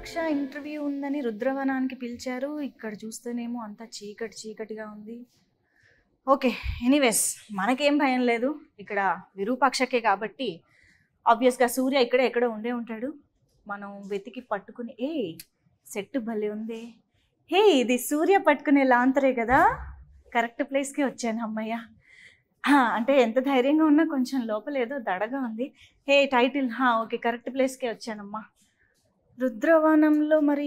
Virupaksha interview ఉందని రుద్రవనానికి పిలిచారు ఇక్కడ చూస్తేనేమో అంతా చీకటి చీకటిగా ఉంది ఓకే ఎనీవేస్ మనకేం భయం లేదు ఇక్కడ విరూపాక్షకే కాబట్టి ఆబ్వియస్గా సూర్య ఇక్కడే ఎక్కడో ఉండే ఉంటాడు మనం వెతికి పట్టుకుని ఏ సెట్ భలే ఉంది హే ఇది సూర్య పట్టుకునే లాంతరే కదా కరెక్ట్ ప్లేస్కి వచ్చాను అమ్మయ్య ఆ, అంటే ఎంత ధైర్యంగా ఉన్నా కొంచెం లోపల ఏదో దడగా ఉంది హే టైటిల్ హా ఓకే కరెక్ట్ ప్లేస్కే వచ్చానమ్మా రుద్రవనంలో మరి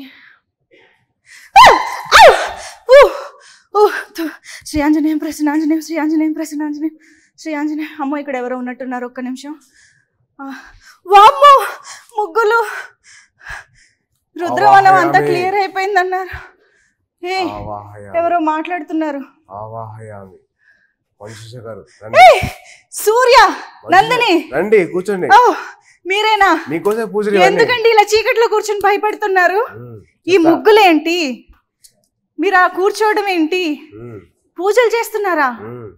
ఆ! ఆ! ఊ! ఊ! థు! శ్రీ ఆంజనేయం ప్రసన్న ఆంజనేయం శ్రీ ఆంజనేయం ప్రసన్న ఆంజనేయం శ్రీ ఆంజనేయం అమ్మో ఇక్కడ ఎవరో ఉన్నట్టున్నారు ఒక్క నిమిషం ఆ, వామ్మో ముగ్గులు రుద్రవనం అంతా ఆవాహయామి. క్లియర్ అయిపోయిందన్నారు ఏ ఆవాహయామి ఎవరో మాట్లాడుతున్నారు ఆవాహయామి మంజుష గారు రండి ఏయ్! సూర్య మంజుష- నందిని రండి కూర్చోండి ఓ మీరేనా మీకోసం పూజలు ఇవన్నీ. ఎందుకండి ఇలా చీకట్లో కూర్చొని భయపడుతున్నారు ఉమ్, ఈ చెప్తా. ముగ్గులేంటి మీరు ఆ కూర్చోవడం ఏంటి ఉమ్, పూజలు చేస్తున్నారా ఉమ్.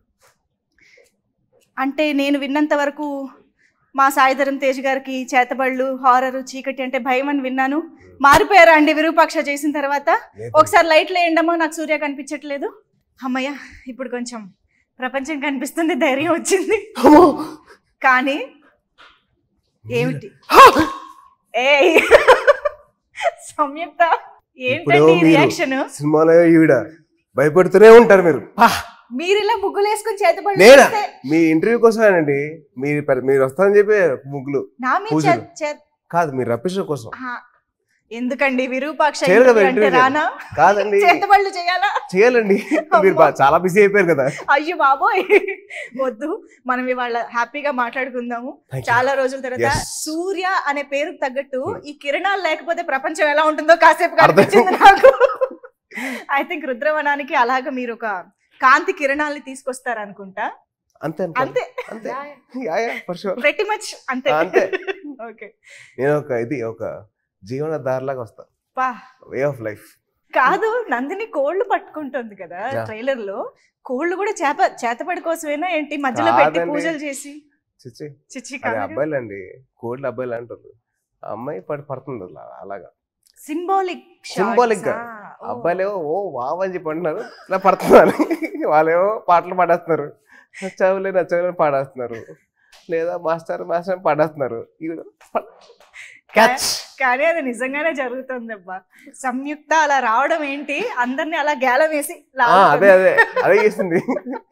అంటే నేను విన్నంత వరకు మా సాయిధరం తేజ్ గారికి చేతబళ్ళు హారర్ చీకటి అంటే భయం అని విన్నాను మారిపోయారా అండి విరూపాక్ష చేసిన తర్వాత లేదు. ఒకసారి లైట్లు వేయండమ్మా నాకు సూర్య కనిపించట్లేదు అమ్మయ్య ఇప్పుడు కొంచెం ప్రపంచం కనిపిస్తుంది ధైర్యం వచ్చింది అమ్మో! కానీ ఏమిటి ఏ సంయుక్త ఇప్పుడు ఏంటండి మీరు రియాక్షన్ సినిమాలో ఈవిడ భయపడుతూనే ఉంటారు మీరు పా! మీరు ఇలా ముగ్గులు వేసుకుని చేతబడి నేనా చేస్తే మీ ఇంటర్వ్యూ కోసమేనండి మీరు పె- మీరు వస్తారని చెప్పి ముగ్గులు నా మీద పూజలు. చే- చే- కాదు మీరు రప్పించడం కోసం ఆ, ఎందుకండి విరూపాక్ష చేయరు కదా ఇంటర్వ్యూ అంటే ఇంటర్వ్యూ రానా కాదండి చేతబళ్ళు చేయాలా చేయాలండి మీరు బా- చాలా బిజీ అయిపోయారు కదా అయ్యో బాబోయ్ వద్దు మనం ఇవాళ హ్యాపీగా మాట్లాడుకుందాము Thank you. చాలా రోజుల తర్వాత Yes. సూర్య అనే పేరుకు తగ్గట్టు ఈ కిరణాలు లేకపోతే ప్రపంచం ఎలా ఉంటుందో కాసేపు అర్థం. కనిపించింది నాకు ఐ థింక్ రుద్రవనానికి అలాగ మీరు ఒక కాంతి కిరణాలని తీసుకొస్తారనుకుంటా అంతే అనుకో. అంతే అంతే యా, యా, for sure. ప్రతి మచ్ అంతే అంతే. ఓకే నేను ఒక ఇది ఒక జీవన దారిలాగా వస్తా పా వే ఆఫ్ లైఫ్ కాదు నందిని కోళ్ళు పట్టుకుంటుంది కదా Yeah. ట్రైలర్ లో కోళ్ళు కూడా చేప చేతపడి కోసమేనా ఏంటి మధ్యలో పెట్టి కాదండి. పూజలు చేసి చిచ్చి చిచ్చి అది కాదు అబ్బాయిలు అండి కోళ్ళు అబ్బాయిలు అంటారు ఆ అమ్మాయి పడి పడుతుంది అలా అలాగా సింబాలిక్ Symbolic గా. అబ్బాయిలేమో ఓ వావ్ అని చెప్పి అంటున్నారు ఇలా పడుతున్నారు వాళ్ళేమో పాటలు పాడేస్తున్నారు నచ్చవులే నచ్చవులే పాడేస్తున్నారు లేదా మాస్టర్ మాస్టర్ అని పాడేస్తున్నారు ఈవిడ క్యాచ్ కానీ అది నిజంగానే జరుగుతుంది అబ్బా సంయుక్త అలా రావడం ఏంటి అందరిని అలా గేలం వేసి అదే అదే అదే చేసింది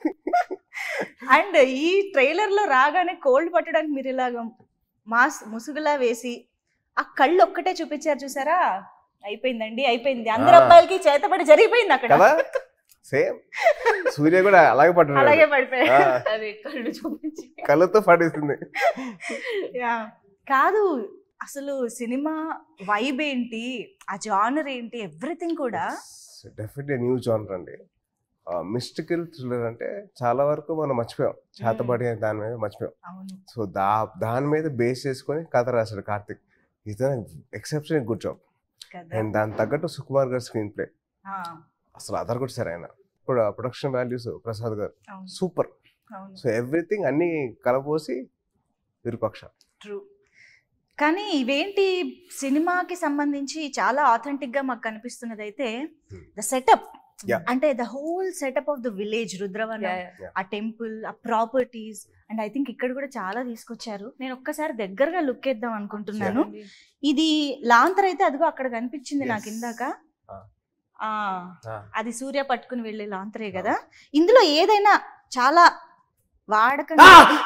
అండ్ ఈ ట్రైలర్ లో రాగానే కోల్డ్ పట్టడానికి మీరు ఇలాగ మాస్ ముసుగులా వేసి ఆ కళ్ళు ఒక్కటే చూపించారు చూసారా అయిపోయిందండి అయిపోయింది అందరు ఆ. అబ్బాయిలకి చేతపడి జరిగిపోయింది అక్కడ కదా సేమ్ సూర్య కూడా అలాగే అలాగే పట్టున్నాడు పడిపోయాయి ఆ, అదే కళ్ళు చూపించి కళ్ళతో పడేస్తుంది యా. కాదు అసలు సినిమా వైబ్ ఏంటి ఆ జానర్ ఏంటి ఎవ్రీథింగ్ కూడా డెఫినెట్లీ న్యూ జానర్ అండి మిస్టికల్ థ్రిల్లర్ అంటే చాలా వరకు మనం మర్చిపోయాం చేతబడి అనే దాని మీద మర్చిపోయాం అవును సో దా దాని మీద బేస్ చేసుకొని కథ రాశాడు కార్తిక్ ఇది ఎక్సెప్షన్ గుడ్ జాబ్ కదా అండ్ దాని తగ్గట్టు సుకుమార్ గారు స్క్రీన్ ప్లే ఆ, అసలు అదర్ కూడా సరే ఆయన ఇప్పుడు ప్రొడక్షన్ వాల్యూస్ ప్రసాద్ గారు అవును సూపర్ అవును సో ఎవ్రీథింగ్ అన్ని కలపోసి విరూపక్ష ట్రూ కానీ ఇవేంటి సినిమాకి సంబంధించి చాలా authentic గా మాకు కనిపిస్తున్నది అయితే Hmm. The setup Yeah. అంటే the whole setup of the village Rudravanam ఆ టెంపుల్ ఆ ప్రాపర్టీస్ అండ్ ఐ థింక్ ఇక్కడ కూడా చాలా తీసుకొచ్చారు నేను ఒక్కసారి దగ్గరగా లుక్ వేద్దాం అనుకుంటున్నాను ఇది లాంతర్ అయితే అదిగో అక్కడ కనిపించింది Yes. నాకు ఇందాక Ah. ఆ Ah. అది సూర్య పట్టుకుని వెళ్ళే లాంతరే కదా ఇందులో ఏదైనా చాలా వాడక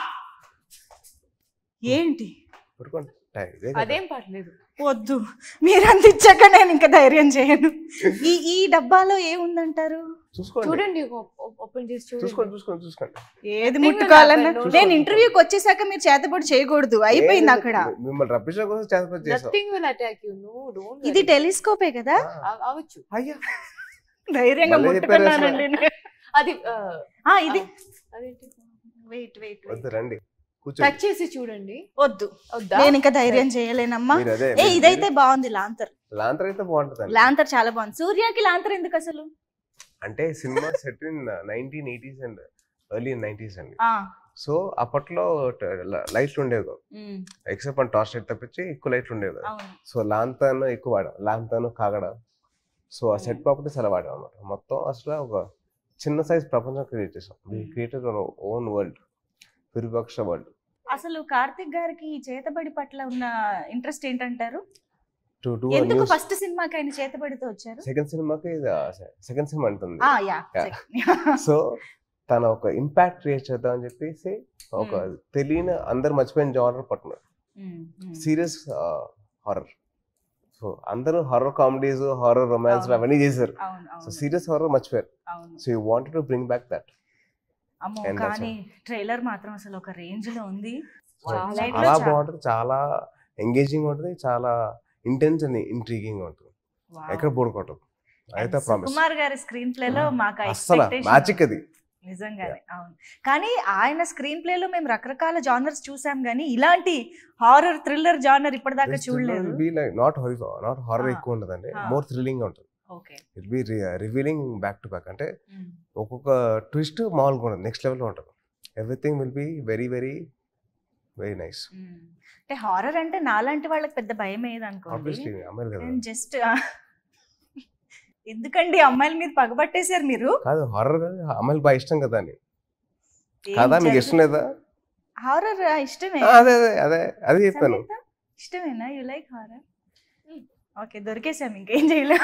ఏంటి పడుకోండి టై- ఇదే కదా. అదేం పర్లేదు వద్దు మీరు అంత ఇచ్చాక నేను ఇంకా ధైర్యం చేయను ఈ ఈ డబ్బాలో ఏముందంటారు చూసుకోండి చూడండి ఓపెన్ చేసి చూసుకోండి చూడండి చూసుకోండి చూసుకోండి ఏది Nothing will ముట్టుకోవాలన్నా happen, no, నేను no. ఇంటర్వ్యూకి వచ్చేసాక మీరు చేతపడి చేయకూడదు అయిపోయింది ఏం అక్కడ లేదు. మిమ్మల్ని రప్పించడం కోసం చేతపడి చేసాం nothing will attack you no don't ఇది టెలిస్కోపే కదా ఆ. అవచ్చు అయ్యా ధైర్యంగా మళ్ళీ చెప్పారు ముట్టుకున్నానండి నేను. అది ఆ, ఆ, ఇది అదేంటి వెయిట్ వెయిట్ వద్దు రండి కూర్చోండి టచ్ చేసి చూడండి వద్దు వద్దా నేను ఇంకా ధైర్యం చేయలేనమ్మా మీరు అదే ఏ ఇదైతే బాగుంది లాంతర్ లాంతర్ అయితే బాగుంటుంది లాంతర్ చాలా బాగుంది సూర్యకి లాంతర్ ఎందుకు అసలు అంటే cinema set in nineteen eighties and early nineties అండి ఆ, సో అప్పట్లో లైట్లు ఉండేవి కాదు ఉమ్, ఎక్సెప్ట్ మన టార్చ్ లైట్ తప్పించి ఎక్కువ లైట్లు ఉండేవి కదా అవును సో లాంతన్ ఎక్కువ వాడాం లాంతన్ కాగడ సో ఆ సెట్ Hmm. ప్రాపర్టీస్ అలా వాడాం అనమాట మొత్తం అసలు ఒక చిన్న సైజ్ ప్రపంచం క్రియేట్ చేసాం we Hmm. Created own world Virupaksha world అసలు కార్తిక్ గారికి ఈ చేతబడి పట్ల ఉన్న ఇంట్రెస్ట్ ఏంటంటారు టు డూ ఎందుకు న్యూస్ ఫస్ట్ సినిమాకి ఆయన చేతబడితో వచ్చారు సెకండ్ సినిమాకి సెకండ్ సినిమా అంటుంది ఆ, యా Yeah. సో తన ఒక ఇంపాక్ట్ క్రియేట్ చేద్దాం అని చెప్పేసి ఒక Hmm. తెలియని అందరు మర్చిపోయిన జానర్ పట్టున్నారు um, um. Serious horror so అందరూ హారర్ కామెడీస్ హారర్ రొమాన్స్ అవును. అవన్నీ చేశారు అవును సో అవును సీరియస్ హారర్ మర్చిపోయారు అవును so you wanted to bring back that అమ్మో And that's కానీ ట్రైలర్ మాత్రం అసలు ఒక రేంజ్ లో ఉంది చాలా Light లో చాలా చాలా- బాగుంటుంది చాలా ఎంగేజింగ్ ఉంటుంది చాలా ఇంటెన్స్ అండ్ ఇంట్రీగింగ్ ఉంటుంది Wow. ఎక్కడ బోర్ కొట్టదు అయితే And ప్రామిస్ సుకుమార్ గారి స్క్రీన్ ప్లే లో మాకు ఆ అస్సలు expectation మ్యాజిక్ అది నిజంగానే అవును కానీ ఆయన స్క్రీన్ ప్లే లో మేము రకరకాల జానర్స్ చూసాం కానీ ఇలాంటి హారర్ థ్రిల్లర్ జానర్ ఇప్పటిదాకా చూడలేదు be like not horror not horror Ah. ఎక్కువ ఉండదండి Ah. మోర్ థ్రిల్లింగ్ ఉంటుంది okay it be revealing back to back అంటే ఒక్కొక్క ట్విస్ట్ మామూలుగా ఉంటుంది నెక్స్ట్ లెవెల్లో ఉంటుంది everything will be very very very nice అంటే హారర్ అంటే నాలాంటి వాళ్ళకి పెద్ద భయం ఏది అనుకోండి ఆబ్వియస్లీ అమ్మాయిలు కదా నేను జస్ట్ ఎందుకండి అమ్మాయిల మీద పగబట్టేశారు మీరు కాదు హారర్ అమ్మాయిలు బాగా ఇష్టం కదా అని కాదా మీకు ఇష్టం లేదా హారర్ ఇష్టమే ఆ, అదే అదే అదే అదే చెప్పాను సంగీత? ఇష్టమేనా యు లైక్ హారర్ ఓకే దొరికేసాం ఇంకేం చేయలేం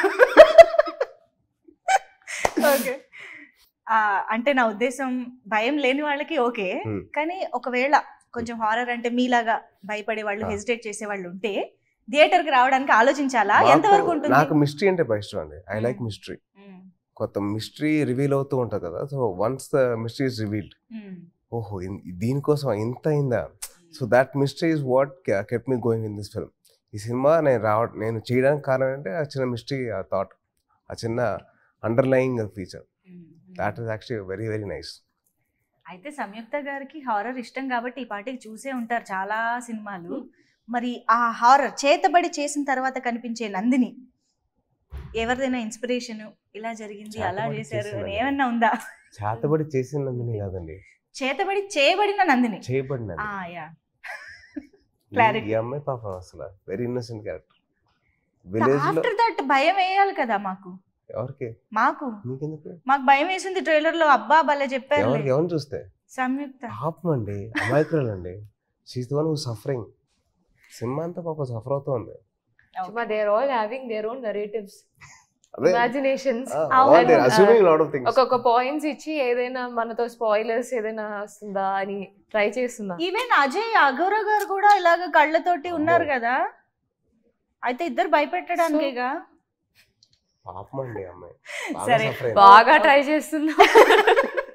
ఓకే అంటే నా ఉద్దేశం భయం లేని వాళ్ళకి ఓకే Hmm. కానీ ఒకవేళ కొంచెం హారర్ అంటే మీలాగా భయపడే వాళ్ళు Ah. హెసిటేట్ చేసే వాళ్ళు ఉంటే థియేటర్ కి రావడానికి ఆలోచించాలా మాకు- ఎంతవరకు ఉంటుంది నాకు మిస్టరీ అంటే బాగా ఇష్టం అండి I like Hmm. Mystery Hmm. కొత్త మిస్టరీ రివీల్ అవుతూ ఉంటుంది కదా so once the mystery is revealed Hmm. ఓహో ఇన్- దీనికోసం ఇంత అయిందా so that mystery is what kept me going in this film ఈ సినిమా నేను రావ నేను చేయడానికి కారణం ఏంటంటే ఆ చిన్న మిస్టరీ ఆ థాట్ ఆ చిన్న underlying feature Hmm. That is actually very very nice అయితే సంయుక్త గారికి హారర్ ఇష్టం కాబట్టి ఈ పాటికి చూసే ఉంటారు చాలా సినిమాలు మరి ఆ హారర్ చేతబడి చేసిన తర్వాత కనిపించే నందిని ఎవరిదైనా ఇన్స్పిరేషన్ ఇలా జరిగింది అలా చేతబడి చేశారు అని చేసిందని. ఏమన్నా ఉందా చేతబడి చేసినందుని కాదండి చేతబడి చేయబడిన నందిని చేయబడినది ఆ యా ఈ- clarity. ఈ అమ్మాయి పాపం అసలు వెరీ ఇన్నోసెంట్ క్యారెక్టర్ విలేజ్ లో ఆఫ్టర్ దట్ భయం వేయాలి కదా మాకు ఎవరికి మాకు మీకెందుకు మాకు భయం వేసింది ట్రైలర్ లో అబ్బా భలే చెప్పారు ఎవరికి ఎవరిని చూస్తే సంయుక్త పాపం అండి అమాయకురాలు అండి షీస్ వన్ సఫరింగ్ సినిమా అంతా పాప సఫర్ అవుతుంది But they're all having their own narratives, అదే imaginations. అవును. అసూమింగ్ లాట్ ఆఫ్ థింగ్స్ ఒక్కొక్క పాయింట్స్ ఇచ్చి ఏదైనా మనతో స్పాయిలర్స్ ఏదైనా వస్తుందా అని ట్రై చేస్తున్నా ఈవెన్ అజయ్ అఘోర గారు కూడా ఇలాగ కళ్ళతోటి ఉన్నారు అమ్మో. కదా అయితే ఇద్దరు భయపెట్టడానికేగా పాపం అండి అమ్మాయి బాగా సరే. సఫర్ అయింది బాగా ట్రై చేస్తున్నా